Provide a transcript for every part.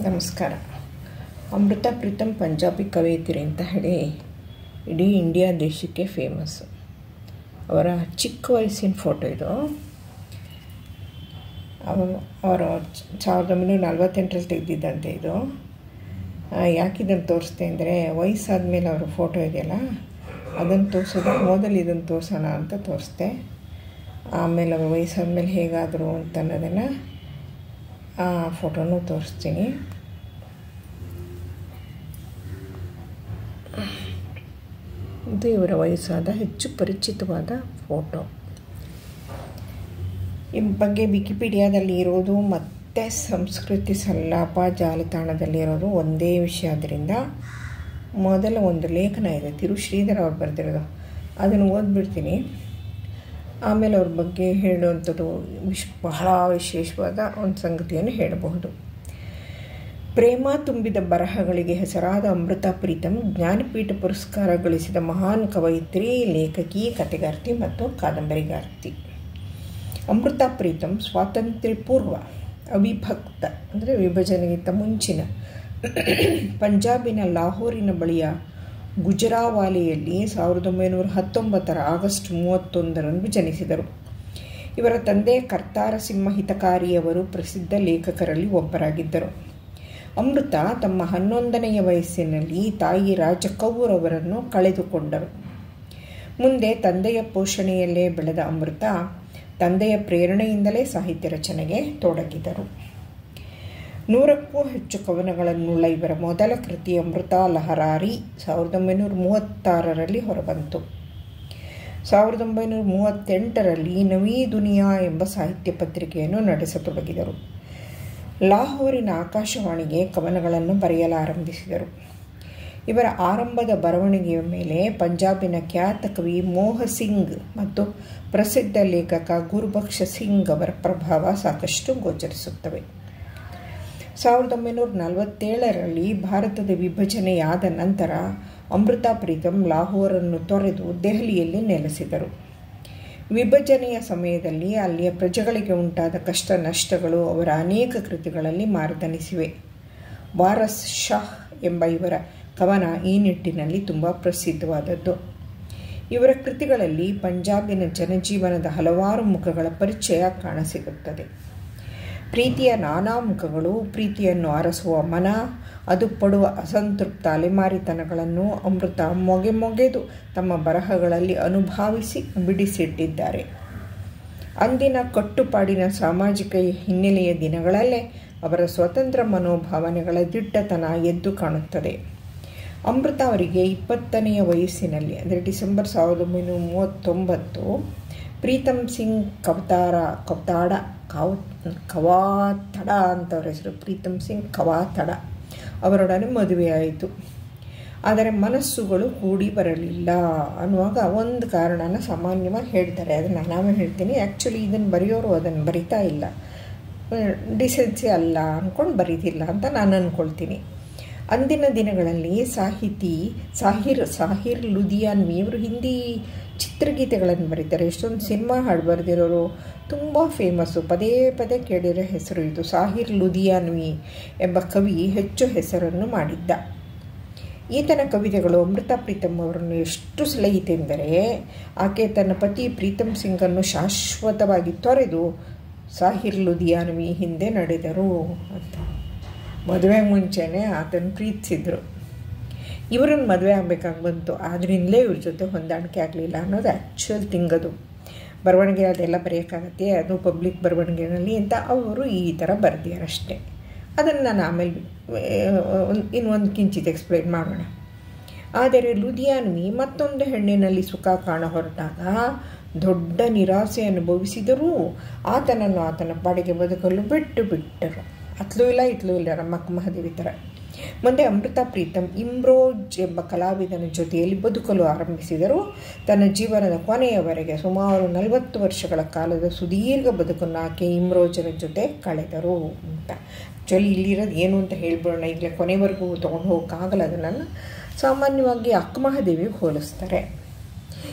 ನಮಸ್ಕಾರ ಅಮೃತ ಪ್ರೀತಮ್ ಪಂಜಾಬಿ ಕವಯಿತ್ರಿ ಅಂತ ಹೇಳಿ ಇಡೀ ಇಂಡಿಯಾ ದೇಶಕ್ಕೆ ಫೇಮಸ್ಸು ಅವರ ಚಿಕ್ಕ ವಯಸ್ಸಿನ ಫೋಟೋ ಇದು ಅವ- ಅವರು ಸಾವಿರದ ಒಂಬೈನೂರ ನಲ್ವತ್ತೆಂಟರಲ್ಲಿ ತೆಗೆದಿದ್ದಂತೆ ಇದು ಯಾಕೆ ಇದನ್ನು ತೋರಿಸ್ತೆ ಅಂದರೆ ವಯಸ್ಸಾದ ಮೇಲೆ ಅವರ ಫೋಟೋ ಇದೆಯಲ್ಲ ಅದನ್ನು ತೋರಿಸೋದು ಮೊದಲು ಇದನ್ನು ತೋರಿಸೋಣ ಅಂತ ತೋರಿಸ್ದೆ ಆಮೇಲೆ ಅವರು ವಯಸ್ಸಾದ ಮೇಲೆ ಹೇಗಾದರು ಅಂತ ಅನ್ನೋದನ್ನು ಆ ಫೋಟೋನು ತೋರಿಸ್ತೀನಿ ಇದು ಇವರ ವಯಸ್ಸಾದ ಹೆಚ್ಚು ಪರಿಚಿತವಾದ ಫೋಟೋ ಈ ಬಗ್ಗೆ ವಿಕಿಪೀಡಿಯಾದಲ್ಲಿ ಇರೋದು ಮತ್ತು ಸಂಸ್ಕೃತಿ ಸಲ್ಲಾಪ ಜಾಲತಾಣದಲ್ಲಿರೋದು ಒಂದೇ ವಿಷಯ ಆದ್ದರಿಂದ ಮೊದಲ ಒಂದು ಲೇಖನ ಇದೆ ತಿರು ಶ್ರೀಧರ್ ಅವ್ರು ಬರೆದಿರೋದು ಅದನ್ನು ಓದ್ಬಿಡ್ತೀನಿ ಆಮೇಲೆ ಅವ್ರ ಬಗ್ಗೆ ಹೇಳುವಂಥದ್ದು ವಿಶ್ ಬಹಳ ವಿಶೇಷವಾದ ಒಂದು ಸಂಗತಿಯನ್ನು ಹೇಳಬಹುದು ಪ್ರೇಮ ತುಂಬಿದ ಬರಹಗಳಿಗೆ ಹೆಸರಾದ ಅಮೃತ ಪ್ರೀತಮ್ ಜ್ಞಾನಪೀಠ ಪುರಸ್ಕಾರ ಗಳಿಸಿದ ಮಹಾನ್ ಕವಯಿತ್ರಿ ಲೇಖಕಿ ಕಥೆಗಾರ್ತಿ ಮತ್ತು ಕಾದಂಬರಿಗಾರ್ತಿ ಅಮೃತ ಪ್ರೀತಮ್ ಸ್ವಾತಂತ್ರ್ಯ ಪೂರ್ವ ಅವಿಭಕ್ತ ಅಂದರೆ ವಿಭಜನೆಗಿಂತ ಮುಂಚಿನ ಪಂಜಾಬಿನ ಲಾಹೋರಿನ ಬಳಿಯ ಗುಜರಾವಾಲಿಯಲ್ಲಿ ಸಾವಿರದ ಒಂಬೈನೂರ ಹತ್ತೊಂಬತ್ತರ ಆಗಸ್ಟ್ ಮೂವತ್ತೊಂದರಂದು ಜನಿಸಿದರು ಇವರ ತಂದೆ ಕರ್ತಾರ ಸಿಂಹ ಹಿತಕಾರಿಯವರು ಪ್ರಸಿದ್ಧ ಲೇಖಕರಲ್ಲಿ ಒಬ್ಬರಾಗಿದ್ದರು ಅಮೃತ ತಮ್ಮ ಹನ್ನೊಂದನೆಯ ವಯಸ್ಸಿನಲ್ಲಿ ತಾಯಿ ರಾಜ ಕೌರ್ ಅವರನ್ನು ಕಳೆದುಕೊಂಡರು ಮುಂದೆ ತಂದೆಯ ಪೋಷಣೆಯಲ್ಲೇ ಬೆಳೆದ ಅಮೃತ ತಂದೆಯ ಪ್ರೇರಣೆಯಿಂದಲೇ ಸಾಹಿತ್ಯ ರಚನೆಗೆ ತೊಡಗಿದರು ನೂರಕ್ಕೂ ಹೆಚ್ಚು ಕವನಗಳನ್ನುಳ್ಳ ಇವರ ಮೊದಲ ಕೃತಿ ಅಮೃತ ಲಹರಾರಿ ಸಾವಿರದ ಒಂಬೈನೂರ ಮೂವತ್ತಾರರಲ್ಲಿ ಹೊರಬಂತು ಸಾವಿರದ ಒಂಬೈನೂರ ಮೂವತ್ತೆಂಟರಲ್ಲಿ ನವೀ ದುನಿಯಾ ಎಂಬ ಸಾಹಿತ್ಯ ಪತ್ರಿಕೆಯನ್ನು ನಡೆಸತೊಡಗಿದರು ಲಾಹೋರಿನ ಆಕಾಶವಾಣಿಗೆ ಕವನಗಳನ್ನು ಬರೆಯಲಾರಂಭಿಸಿದರು ಇವರ ಆರಂಭದ ಬರವಣಿಗೆಯ ಮೇಲೆ ಪಂಜಾಬಿನ ಖ್ಯಾತ ಕವಿ ಮೋಹ ಸಿಂಗ್ ಮತ್ತು ಪ್ರಸಿದ್ಧ ಲೇಖಕ ಗುರುಬಕ್ಷ ಸಿಂಗ್ ಅವರ ಪ್ರಭಾವ ಸಾಕಷ್ಟು ಗೋಚರಿಸುತ್ತವೆ ಸಾವಿರದ ಒಂಬೈನೂರ ನಲವತ್ತೇಳರಲ್ಲಿ ಭಾರತದ ವಿಭಜನೆಯಾದ ನಂತರ ಅಮೃತ ಪ್ರೀತಮ್ ಲಾಹೋರನ್ನು ತೊರೆದು ದೆಹಲಿಯಲ್ಲಿ ನೆಲೆಸಿದರು ವಿಭಜನೆಯ ಸಮಯದಲ್ಲಿ ಅಲ್ಲಿಯ ಪ್ರಜೆಗಳಿಗೆ ಉಂಟಾದ ಕಷ್ಟ ನಷ್ಟಗಳು ಅವರ ಅನೇಕ ಕೃತಿಗಳಲ್ಲಿ ಮಾರ್ದನಿಸಿವೆ ವಾರಸ್ ಶಾಹ್ ಎಂಬ ಇವರ ಕವನ ಈ ನಿಟ್ಟಿನಲ್ಲಿ ತುಂಬ ಪ್ರಸಿದ್ಧವಾದದ್ದು ಇವರ ಕೃತಿಗಳಲ್ಲಿ ಪಂಜಾಬಿನ ಜನಜೀವನದ ಹಲವಾರು ಮುಖಗಳ ಪರಿಚಯ ಕಾಣಸಿಗುತ್ತದೆ ಪ್ರೀತಿಯ ನಾನಾ ಮುಖಗಳು ಪ್ರೀತಿಯನ್ನು ಅರಸುವ ಮನ ಅದು ಪಡುವ ಅಸಂತೃಪ್ತ ಅಲೆಮಾರಿತನಗಳನ್ನು ಅಮೃತ ಮೊಗೆ ಮೊಗೆದು ತಮ್ಮ ಬರಹಗಳಲ್ಲಿ ಅನುಭಾವಿಸಿ ಬಿಡಿಸಿಟ್ಟಿದ್ದಾರೆ ಅಂದಿನ ಕಟ್ಟುಪಾಡಿನ ಸಾಮಾಜಿಕ ಹಿನ್ನೆಲೆಯ ದಿನಗಳಲ್ಲೇ ಅವರ ಸ್ವತಂತ್ರ ಮನೋಭಾವನೆಗಳ ದಿಟ್ಟತನ ಎದ್ದು ಕಾಣುತ್ತದೆ ಅಮೃತ ಅವರಿಗೆ ಇಪ್ಪತ್ತನೆಯ ವಯಸ್ಸಿನಲ್ಲಿ ಅಂದರೆ ಡಿಸೆಂಬರ್ ಸಾವಿರದ ಒಂಬೈನೂರ ಮೂವತ್ತೊಂಬತ್ತು ಪ್ರೀತಮ್ ಸಿಂಗ್ ಕವತಾರ ಕವತಾಡ ಕಾವ್ ಕವಾತಡ ಅಂತವ್ರ ಹೆಸರು ಪ್ರೀತಮ್ ಸಿಂಗ್ ಕವಾತಡ ಅವರೊಡನೆ ಮದುವೆಯಾಯಿತು ಆದರೆ ಮನಸ್ಸುಗಳು ಕೂಡಿ ಬರಲಿಲ್ಲ ಅನ್ನುವಾಗ ಒಂದು ಕಾರಣನ ಸಾಮಾನ್ಯವಾಗಿ ಹೇಳ್ತಾರೆ ಅದನ್ನು ನಾವೇ ಹೇಳ್ತೀನಿ ಆ್ಯಕ್ಚುಲಿ ಇದನ್ನು ಬರೆಯೋರು ಅದನ್ನು ಬರಿತಾ ಇಲ್ಲ ಡಿಸೆನ್ಸಿ ಅಲ್ಲ ಅಂದ್ಕೊಂಡು ಬರೀತಿಲ್ಲ ಅಂತ ನಾನು ಅಂದ್ಕೊಳ್ತೀನಿ ಅಂದಿನ ದಿನಗಳಲ್ಲಿ ಸಾಹಿತಿ ಸಾಹಿರ್ ಸಾಹಿರ್ ಲುಧಿಯಾನ್ವಿ ಇವರು ಹಿಂದಿ ಚಿತ್ರಗೀತೆಗಳನ್ನು ಬರೀತಾರೆ ಎಷ್ಟೊಂದು ಸಿನಿಮಾ ಹಾಡು ಬರೆದಿರೋರು ತುಂಬ ಫೇಮಸ್ಸು ಪದೇ ಪದೇ ಕೇಳಿರೋ ಹೆಸರು ಇದು ಸಾಹಿರ್ ಲುಧಿಯಾನ್ವಿ ಎಂಬ ಕವಿ ಹೆಚ್ಚು ಹೆಸರನ್ನು ಮಾಡಿದ್ದ ಈತನ ಕವಿತೆಗಳು ಅಮೃತ ಪ್ರೀತಮ್ ಅವರನ್ನು ಎಷ್ಟು ಸೆಳೆಯಿತೆಂದರೆ ಆಕೆ ತನ್ನ ಪತಿ ಪ್ರೀತಮ್ ಸಿಂಗನ್ನು ಶಾಶ್ವತವಾಗಿ ತೊರೆದು ಸಾಹಿರ್ ಲುಧಿಯಾನ್ವಿ ಹಿಂದೆ ನಡೆದರು ಅಂತ ಮದುವೆಗೆ ಮುಂಚೆನೇ ಆತನ ಪ್ರೀತಿಸಿದ್ರು ಇವರನ್ನು ಮದುವೆ ಆಗಬೇಕಾಗಿ ಬಂತು ಆದ್ರಿಂದಲೇ ಇವ್ರ ಜೊತೆ ಹೊಂದಾಣಿಕೆ ಆಗಲಿಲ್ಲ ಅನ್ನೋದು ಆ್ಯಕ್ಚುಯಲ್ ಥಿಂಗ್ ಅದು ಬರವಣಿಗೆ ಅದೆಲ್ಲ ಬರೆಯೋಕ್ಕಾಗತ್ತೆ ಅದು ಪಬ್ಲಿಕ್ ಬರವಣಿಗೆನಲ್ಲಿ ಅಂತ ಅವರು ಈ ಥರ ಬರ್ದಿಯಾರಷ್ಟೇ ಅದನ್ನು ನಾನು ಆಮೇಲೆ ಇನ್ನೊಂದು ಕಿಂಚಿತ್ ಎಕ್ಸ್ಪ್ಲೈನ್ ಮಾಡೋಣ ಆದರೆ ಲುಧಿಯಾನ್ವಿ ಮತ್ತೊಂದು ಹೆಣ್ಣಿನಲ್ಲಿ ಸುಖ ಕಾಣ ಹೊರಟಾಗ ದೊಡ್ಡ ನಿರಾಸೆ ಅನುಭವಿಸಿದರೂ ಆತನನ್ನು ಆತನ ಪಾಡಿಗೆ ಬದುಕಲು ಬಿಟ್ಟು ಬಿಟ್ಟರು ಅತ್ಲೂ ಇಲ್ಲ ಇತ್ಲೂ ಇಲ್ಲ ರಮ್ಮಕ್ಕ ಮಹಾದೇವಿ ಥರ ಮುಂದೆ ಅಮೃತ ಪ್ರೀತಮ್ ಇಮ್ರೋಜ್ ಎಂಬ ಕಲಾವಿದನ ಜೊತೆಯಲ್ಲಿ ಬದುಕಲು ಆರಂಭಿಸಿದರು ತನ್ನ ಜೀವನದ ಕೊನೆಯವರೆಗೆ ಸುಮಾರು ನಲವತ್ತು ವರ್ಷಗಳ ಕಾಲದ ಸುದೀರ್ಘ ಬದುಕನ್ನು ಆಕೆ ಇಮ್ರೋಜನ ಜೊತೆ ಕಳೆದರು ಅಂತ ಆ್ಯಕ್ಚುಲಿ ಇಲ್ಲಿರೋದು ಏನು ಅಂತ ಹೇಳ್ಬಿಡೋಣ ಈಗಲೇ ಕೊನೆವರೆಗೂ ತೊಗೊಂಡು ಹೋಗೋಕ್ಕಾಗಲ್ಲ ಅದನ್ನು ಸಾಮಾನ್ಯವಾಗಿ ಅಕ್ಕಮಹಾದೇವಿಗೆ ಹೋಲಿಸ್ತಾರೆ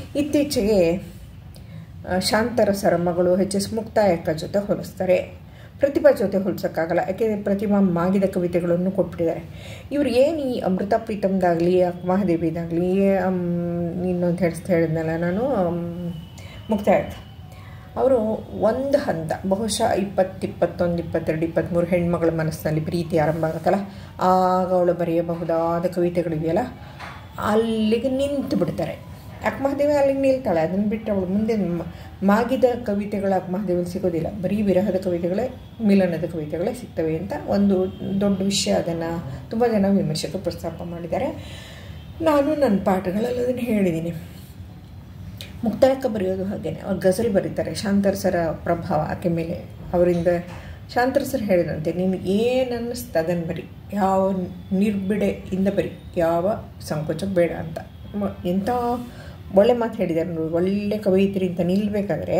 ಇತ್ತೀಚೆಗೆ ಶಾಂತರಸರ ಮಗಳು ಎಚ್ ಎಸ್ ಮುಕ್ತಾಯಕ್ಕ ಜೊತೆ ಹೋಲಿಸ್ತಾರೆ ಪ್ರತಿಭಾ ಜೊತೆ ಹೋಲ್ಸೋಕ್ಕಾಗಲ್ಲ ಯಾಕೆಂದರೆ ಪ್ರತಿಭಾ ಮಾಗಿದ ಕವಿತೆಗಳನ್ನು ಕೊಟ್ಬಿಟ್ಟಿದ್ದಾರೆ ಇವ್ರು ಏನು ಈ ಅಮೃತ ಪ್ರೀತಮ್ದಾಗಲಿ ಮಹಾದೇವಿದಾಗಲಿ ಇನ್ನೊಂದು ಹೇಳಿಸ್ತಾ ಹೇಳಿದ್ನಲ್ಲ ನಾನು ಮುಕ್ತಾಯ ಅವರು ಒಂದು ಹಂತ ಬಹುಶಃ ಇಪ್ಪತ್ತು ಇಪ್ಪತ್ತೊಂದು ಇಪ್ಪತ್ತೆರಡು ಇಪ್ಪತ್ತ್ಮೂರು ಹೆಣ್ಮಗಳ ಮನಸ್ಸಿನಲ್ಲಿ ಪ್ರೀತಿ ಆರಂಭ ಆಗುತ್ತಲ್ಲ ಆಗ ಅವಳು ಬರೆಯಬಹುದಾದ ಕವಿತೆಗಳಿದೆಯಲ್ಲ ಅಲ್ಲಿಗೆ ನಿಂತು ಬಿಡ್ತಾರೆ ಅಕ್ಮಹದೇವಿ ಅಲ್ಲಿಗೆ ನಿಲ್ತಾಳೆ ಅದನ್ನು ಬಿಟ್ಟು ಅವಳು ಮುಂದೆ ಮಾಗಿದ ಕವಿತೆಗಳು ಅಕ್ಮಹದೇವಿಯಲ್ಲಿ ಸಿಗೋದಿಲ್ಲ ಬರೀ ವಿರಹದ ಕವಿತೆಗಳೇ ಮಿಲನದ ಕವಿತೆಗಳೇ ಸಿಗ್ತವೆ ಅಂತ ಒಂದು ದೊಡ್ಡ ವಿಷಯ ಅದನ್ನು ತುಂಬ ಜನ ವಿಮರ್ಶಕರು ಪ್ರಸ್ತಾಪ ಮಾಡಿದ್ದಾರೆ ನಾನು ನನ್ನ ಪಾಠಗಳಲ್ಲಿ ಅದನ್ನು ಹೇಳಿದ್ದೀನಿ ಮುಕ್ತಾಯಕ್ಕ ಬರೆಯೋದು ಹಾಗೇನೆ ಅವ್ರು ಗಜಲ್ ಬರೀತಾರೆ ಶಾಂತರ್ ಸರ ಪ್ರಭಾವ ಆಕೆ ಮೇಲೆ ಅವರಿಂದ ಶಾಂತರ್ ಸರ್ ಹೇಳಿದಂತೆ ನೀನು ಏನು ಅನ್ನಿಸ್ತು ಅದನ್ನು ಬರಿ ಯಾವ ನಿರ್ಬಿಡೆಯಿಂದ ಬರಿ ಯಾವ ಸಂಕೋಚ ಬೇಡ ಅಂತ ಎಂಥ ಒಳ್ಳೆ ಮಾತು ಹೇಳಿದ್ದಾರೆ ನೋಡಿ ಒಳ್ಳೆ ಕವಯಿತ್ರಿ ಅಂತ ನಿಲ್ಲಬೇಕಾದ್ರೆ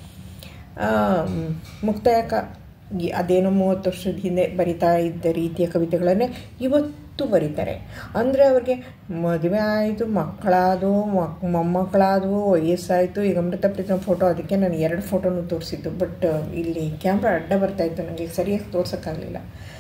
ಮುಕ್ತಾಯಕ ಅದೇನೋ ಮೂವತ್ತು ವರ್ಷದ ಹಿಂದೆ ಬರಿತಾ ಇದ್ದ ರೀತಿಯ ಕವಿತೆಗಳನ್ನೇ ಇವತ್ತು ಬರೀತಾರೆ ಅಂದರೆ ಅವ್ರಿಗೆ ಮದುವೆ ಆಯಿತು ಮಕ್ಕಳಾದವು ಮಕ್ ಮೊಮ್ಮಕ್ಕಳಾದವು ವಯಸ್ಸಾಯಿತು ಈಗ ಅಮೃತ ಪ್ರೀತಮ್ ಫೋಟೋ ಅದಕ್ಕೆ ನಾನು ಎರಡು ಫೋಟೋನು ತೋರಿಸಿದ್ದು ಬಟ್ ಇಲ್ಲಿ ಕ್ಯಾಮ್ರಾ ಅಡ್ಡ ಬರ್ತಾಯಿತ್ತು ನನಗೆ ಸರಿಯಾಗಿ ತೋರ್ಸೋಕ್ಕಾಗಲಿಲ್ಲ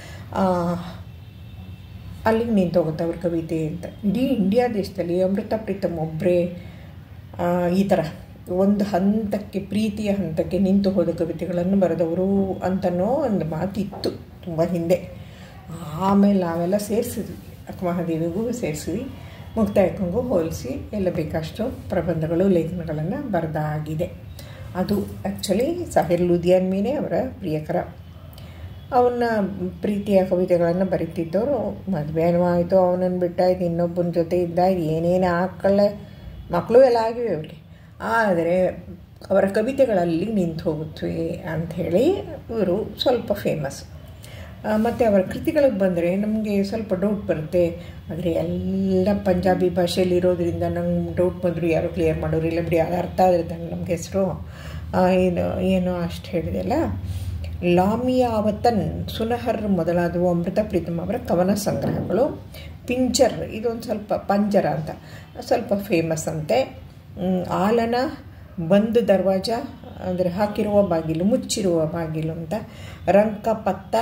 ಅಲ್ಲಿಗೆ ನಿಂತೋಗುತ್ತೆ ಅವ್ರ ಕವಿತೆ ಅಂತ ಇಡೀ ಇಂಡಿಯಾ ದೇಶದಲ್ಲಿ ಅಮೃತ ಪ್ರೀತಮ್ ಒಬ್ಬರೇ ಈ ಥರ ಒಂದು ಹಂತಕ್ಕೆ ಪ್ರೀತಿಯ ಹಂತಕ್ಕೆ ನಿಂತು ಹೋದ ಕವಿತೆಗಳನ್ನು ಬರೆದವರು ಅಂತನೋ ಒಂದು ಮಾತಿತ್ತು ತುಂಬ ಹಿಂದೆ ಆಮೇಲೆ ನಾವೆಲ್ಲ ಸೇರಿಸಿದ್ವಿ ಅಕ್ಕಮಹಾದೇವಿಗೂ ಸೇರಿಸಿದ್ವಿ ಮುಕ್ತಾಯಕ್ಕಂಗೂ ಹೋಲಿಸಿ ಎಲ್ಲ ಬೇಕಷ್ಟು ಪ್ರಬಂಧಗಳು ಲೇಖನಗಳನ್ನು ಬರೆದಾಗಿದೆ ಅದು ಆ್ಯಕ್ಚುಲಿ ಸಾಹಿರ್ ಲುಧಿಯಾನ್ ಮೀನೇ ಅವರ ಪ್ರಿಯಕರ ಅವನ್ನ ಪ್ರೀತಿಯ ಕವಿತೆಗಳನ್ನು ಬರೀತಿದ್ದವರು ಮದುವೆನೂ ಆಯಿತು ಅವನನ್ನು ಬಿಟ್ಟಾಯ್ತು ಇನ್ನೊಬ್ಬನ ಜೊತೆ ಇದ್ದ ಏನೇನು ಹಾಕೊಳ್ಳೆ ಮಕ್ಕಳು ಎಲ್ಲ ಆಗಿವೆ ಅವರಿಗೆ ಆದರೆ ಅವರ ಕವಿತೆಗಳಲ್ಲಿ ನಿಂತು ಹೋಗುತ್ತವೆ ಅಂಥೇಳಿ ಇವರು ಸ್ವಲ್ಪ ಫೇಮಸ್ ಮತ್ತು ಅವರ ಕೃತಿಗಳಿಗೆ ಬಂದರೆ ನಮಗೆ ಸ್ವಲ್ಪ ಡೌಟ್ ಬರುತ್ತೆ ಆದರೆ ಎಲ್ಲ ಪಂಜಾಬಿ ಭಾಷೆಯಲ್ಲಿ ಇರೋದ್ರಿಂದ ನಂಗೆ ಡೌಟ್ ಬಂದರೂ ಯಾರೂ ಕ್ಲಿಯರ್ ಮಾಡೋರು ಇಲ್ಲ ಬಿಡಿ ಅದು ಅರ್ಥ ಆದರೆ ತಾನೆ ನಮ್ಗೆ ಹೆಸರು ಏನು ಏನು ಅಷ್ಟು ಹೇಳಿದೆಲ್ಲ ಲಾಮಿಯಾವತನ್ ಸುನಹರ್ ಮೊದಲಾದವು ಅಮೃತ ಪ್ರೀತಮ್ ಅವರ ಕವನ ಸಂಗ್ರಹಗಳು ಪಿಂಚರ್ ಇದೊಂದು ಸ್ವಲ್ಪ ಪಂಜರ ಅಂತ ಸ್ವಲ್ಪ ಫೇಮಸ್ ಅಂತೆ ಆಲನ ಬಂದ್ ದರ್ವಾಜ ಅಂದರೆ ಹಾಕಿರುವ ಬಾಗಿಲು ಮುಚ್ಚಿರುವ ಬಾಗಿಲು ಅಂತ ರಂಕಪತ್ತ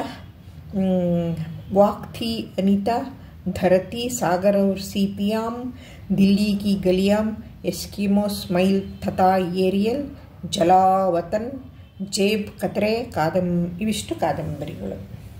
ವಾಕ್ಥಿ ಅನಿತಾ ಧರತಿ ಸಾಗರ್ ಅವ್ರ ಸಿಪಿಯಾಮ್ ದಿಲ್ಲಿ ಕಿ ಗಲಿಯಾಮ್ ಎಸ್ಕಿಮೋ ಸ್ಮೈಲ್ ಥತಾ ಏರಿಯಲ್ ಜಲಾವತನ್ ಜೇಬ್ ಕತ್ರೆ ಕಾದಂ ಇವಿಷ್ಟು ಕಾದಂಬರಿಗಳು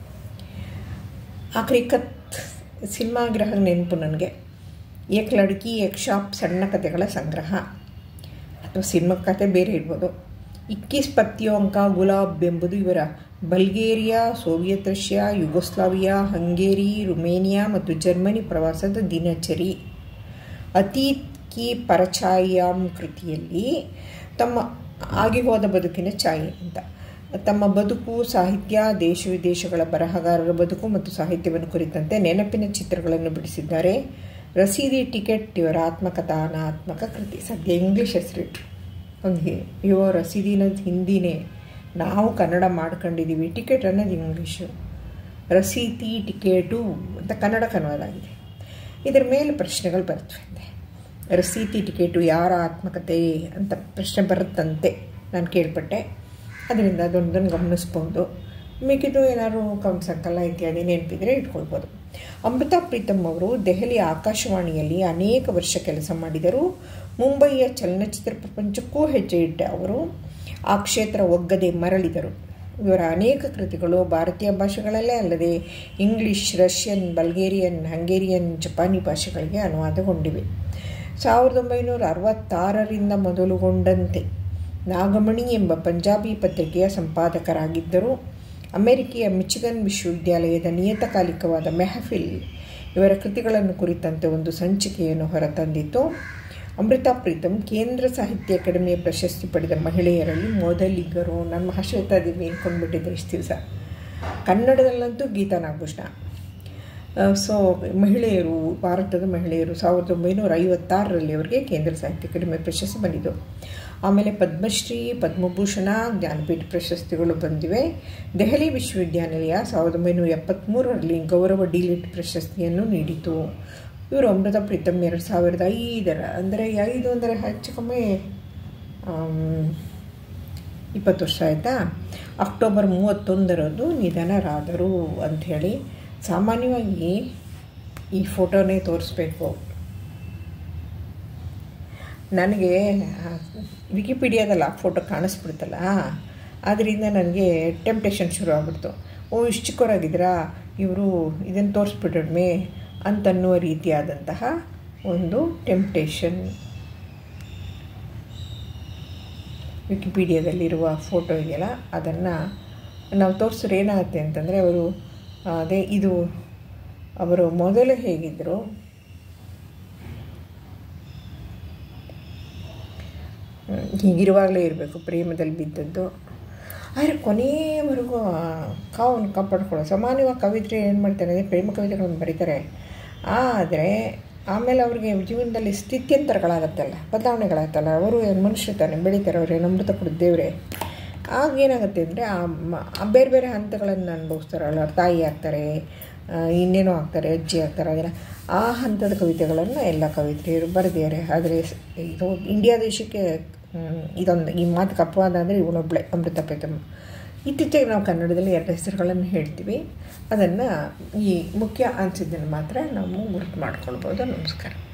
ಆಖರಿ ಕತ್ ಸಿನಿಮಾ ಗ್ರಹ ನೆನಪು ನನಗೆ ಏಕ್ ಲಡ್ಕಿ ಏಕ್ ಶಾಪ್ ಸಣ್ಣ ಕಥೆಗಳ ಸಂಗ್ರಹ ಅಥವಾ ಸಿನಿಮಾ ಕತೆ ಬೇರೆ ಇರ್ಬೋದು ಇಕ್ಕೀಸ್ ಪತ್ಯೋಂಕ ಗುಲಾಬ್ ಎಂಬುದು ಇವರ Bulgaria Soviet Russia Yugoslavia Hungary Romania ಮತ್ತು ಜರ್ಮನಿ ಪ್ರವಾಸದ ದಿನಚರಿ ಅತೀತ್ ಕಿ ಪರಛಾಯಾಮ್ ಕೃತಿಯಲ್ಲಿ ತಮ್ಮ ಆಗಿ ಹೋದ ಬದುಕಿನ ಛಾಯೆ ಅಂತ ತಮ್ಮ ಬದುಕು ಸಾಹಿತ್ಯ ದೇಶ ವಿದೇಶಗಳ ಬರಹಗಾರರ ಬದುಕು ಮತ್ತು ಸಾಹಿತ್ಯವನ್ನು ಕುರಿತಂತೆ ನೆನಪಿನ ಚಿತ್ರಗಳನ್ನು ಬಿಡಿಸಿದ್ದಾರೆ ರಸೀದಿ ಟಿಕೆಟ್ ಇವರ ಆತ್ಮಕಥಾನಾತ್ಮಕ ಕೃತಿ ಸದ್ಯ ಇಂಗ್ಲೀಷ್ ಹೆಸರಿಟ್ಟು ಒಂದು ಇವ ರಸೀದಿನ ಹಿಂದಿನೇ ನಾವು ಕನ್ನಡ ಮಾಡ್ಕೊಂಡಿದ್ದೀವಿ ಟಿಕೆಟ್ ಅನ್ನೋದು ಇಂಗ್ಲೀಷು ರಸೀತಿ ಟಿಕೆಟು ಅಂತ ಕನ್ನಡ ಕನ್ನಡಾಗಿದೆ ಇದರ ಮೇಲೆ ಪ್ರಶ್ನೆಗಳು ಬರ್ತವೆ ರಸೀತಿ ಟಿಕೆಟು ಯಾರ ಆತ್ಮಕತೆ ಅಂತ ಪ್ರಶ್ನೆ ಬರುತ್ತಂತೆ ನಾನು ಕೇಳ್ಪಟ್ಟೆ ಅದರಿಂದ ಅದೊಂದನ್ನು ಗಮನಿಸ್ಬೋದು ಮಿಕ್ಕಿದ್ದು ಏನಾದ್ರು ಕಂಸಕ್ಕಲ್ಲ ಇತ್ಯಾದಿ ನೆನಪಿದ್ರೆ ಇಟ್ಕೊಳ್ಬೋದು ಅಮೃತ ಪ್ರೀತಮ್ ಅವರು ದೆಹಲಿ ಆಕಾಶವಾಣಿಯಲ್ಲಿ ಅನೇಕ ವರ್ಷ ಕೆಲಸ ಮಾಡಿದರು ಮುಂಬಯಿಯ ಚಲನಚಿತ್ರ ಪ್ರಪಂಚಕ್ಕೂ ಹೆಜ್ಜೆ ಇಟ್ಟ ಅವರು ಆ ಕ್ಷೇತ್ರ ಒಗ್ಗದೆ ಮರಳಿದರು ಇವರ ಅನೇಕ ಕೃತಿಗಳು ಭಾರತೀಯ ಭಾಷೆಗಳಲ್ಲೇ ಅಲ್ಲದೆ ಇಂಗ್ಲಿಷ್ ರಷ್ಯನ್ ಬಲ್ಗೇರಿಯನ್ ಹಂಗೇರಿಯನ್ ಜಪಾನಿ ಭಾಷೆಗಳಿಗೆ ಅನುವಾದಗೊಂಡಿವೆ ಸಾವಿರದ ಒಂಬೈನೂರ ಅರವತ್ತಾರರಿಂದ ಮೊದಲುಗೊಂಡಂತೆ ನಾಗಮಣಿ ಎಂಬ ಪಂಜಾಬಿ ಪತ್ರಿಕೆಯ ಸಂಪಾದಕರಾಗಿದ್ದರು ಅಮೆರಿಕೆಯ ಮಿಚಿಗನ್ ವಿಶ್ವವಿದ್ಯಾಲಯದ ನಿಯತಕಾಲಿಕವಾದ ಮೆಹಫಿಲ್ ಇವರ ಕೃತಿಗಳನ್ನು ಕುರಿತಂತೆ ಒಂದು ಸಂಚಿಕೆಯನ್ನು ಹೊರತಂದಿತು ಅಮೃತಾ ಪ್ರೀತಮ್ ಕೇಂದ್ರ ಸಾಹಿತ್ಯ ಅಕಾಡೆಮಿಯ ಪ್ರಶಸ್ತಿ ಪಡೆದ ಮಹಿಳೆಯರಲ್ಲಿ ಮೊದಲಿಗರು ನನ್ನ ಮಹಾಶ್ವೇತಾ ದೇವಿ ಅಂದ್ಕೊಂಡ್ಬಿಟ್ಟಿದ್ದೆ ಇಷ್ಟು ದಿವಸ ಕನ್ನಡದಲ್ಲಂತೂ ಗೀತಾ ನಾಗಭೂಷಣ ಸೊ ಮಹಿಳೆಯರು ಭಾರತದ ಮಹಿಳೆಯರು ಸಾವಿರದ ಒಂಬೈನೂರ ಐವತ್ತಾರರಲ್ಲಿ ಅವರಿಗೆ ಕೇಂದ್ರ ಸಾಹಿತ್ಯ ಅಕಾಡೆಮಿ ಪ್ರಶಸ್ತಿ ಬಂದಿದ್ದು ಆಮೇಲೆ ಪದ್ಮಶ್ರೀ ಪದ್ಮಭೂಷಣ ಜ್ಞಾನಪೀಠ ಪ್ರಶಸ್ತಿಗಳು ಬಂದಿವೆ ದೆಹಲಿ ವಿಶ್ವವಿದ್ಯಾನಿಲಯ ಸಾವಿರದ ಒಂಬೈನೂರ ಎಪ್ಪತ್ತ್ಮೂರರಲ್ಲಿ ಗೌರವ ಡಿಲಿಟ್ ಪ್ರಶಸ್ತಿಯನ್ನು ನೀಡಿತು ಇವರು ಅಮೃತ ಪ್ರೀತಮ್ ಎರಡು ಸಾವಿರದ ಐದರ ಅಂದರೆ ಐದು ಅಂದರೆ ಹೆಚ್ಚು ಕಮ್ಮಿ ಇಪ್ಪತ್ತು ವರ್ಷ ಆಯಿತಾ ಅಕ್ಟೋಬರ್ ಮೂವತ್ತೊಂದರಂದು ನಿಧನರಾದರು ಅಂಥೇಳಿ ಸಾಮಾನ್ಯವಾಗಿ ಈ ಫೋಟೋನೇ ತೋರಿಸ್ಬೇಕು ನನಗೆ ವಿಕಿಪೀಡಿಯಾದಲ್ಲಿ ಆ ಫೋಟೋ ಕಾಣಿಸ್ಬಿಡ್ತಲ್ಲ ಅದರಿಂದ ನನಗೆ ಟೆಂಪ್ಟೇಷನ್ ಶುರು ಆಗ್ಬಿಡ್ತು ಓ ಇಷ್ಟು ಚಿಕ್ಕವರಾಗಿದ್ರಾ ಇವರು ಇದನ್ನು ತೋರಿಸ್ಬಿಡೋಣ ಅಂತನ್ನುವ ರೀತಿಯಾದಂತಹ ಒಂದು ಟೆಂಪ್ಟೇಷನ್ ವಿಕಿಪೀಡಿಯಾದಲ್ಲಿರುವ ಫೋಟೋ ಇದೆಯಲ್ಲ ಅದನ್ನು ನಾವು ತೋರಿಸಿದ್ರೆ ಏನಾಗುತ್ತೆ ಅಂತಂದರೆ ಅವರು ಅದೇ ಇದು ಅವರು ಮೊದಲು ಹೇಗಿದ್ದರು ಹೀಗಿರುವಾಗಲೇ ಇರಬೇಕು ಪ್ರೇಮದಲ್ಲಿ ಬಿದ್ದದ್ದು ಆದರೆ ಕೊನೆಯವರೆಗೂ ಕಾವನ್ನು ಕಾಪಾಡ್ಕೊಳ್ಳೋ ಸಾಮಾನ್ಯವಾಗಿ ಕವಿತ್ರಿ ಏನು ಮಾಡ್ತಾರೆ ಅಂದರೆ ಪ್ರೇಮ ಕವಿತೆಗಳನ್ನು ಬರೀತಾರೆ ಆದರೆ ಆಮೇಲೆ ಅವ್ರಿಗೆ ಜೀವನದಲ್ಲಿ ಸ್ಥಿತ್ಯಂತರಗಳಾಗತ್ತಲ್ಲ ಬದಲಾವಣೆಗಳಾಗತ್ತಲ್ಲ ಅವರು ಮನುಷ್ಯ ತಾನೆ ಬೆಳೀತಾರೆ ಅವ್ರು ಏನು ಅಮೃತ ಕೊಡೋ ದೇವರೇ ಆಗ ಏನಾಗುತ್ತೆ ಅಂದರೆ ಆ ಬೇರೆ ಬೇರೆ ಹಂತಗಳನ್ನು ಅನುಭವಿಸ್ತಾರಲ್ಲ ಅವ್ರ ತಾಯಿ ಆಗ್ತಾರೆ ಇನ್ನೇನೋ ಆಗ್ತಾರೆ ಅಜ್ಜಿ ಆಗ್ತಾರೆ ಅದೆಲ್ಲ ಆ ಹಂತದ ಕವಿತೆಗಳನ್ನು ಎಲ್ಲ ಕವಿತ್ರಿಯರು ಬರೆದಿದ್ದಾರೆ ಆದರೆ ಇದು ಇಂಡಿಯಾ ದೇಶಕ್ಕೆ ಇದೊಂದು ಈ ಮಾತು ಕಪ್ಪವಾದ ಅಂದರೆ ಇವನೊಬ್ಬಳೆ ಅಮೃತ ಪ್ರೀತಮ್ ಇತ್ತೀಚೆಗೆ ನಾವು ಕನ್ನಡದಲ್ಲಿ ಎರಡು ಹೆಸರುಗಳನ್ನು ಹೇಳ್ತೀವಿ ಅದನ್ನು ಈ ಮುಖ್ಯ ಅನಿಸಿದ್ದನ್ನು ಮಾತ್ರ ನಾವು ಗುರುತು ಮಾಡ್ಕೊಳ್ಬೋದು ನಮಸ್ಕಾರ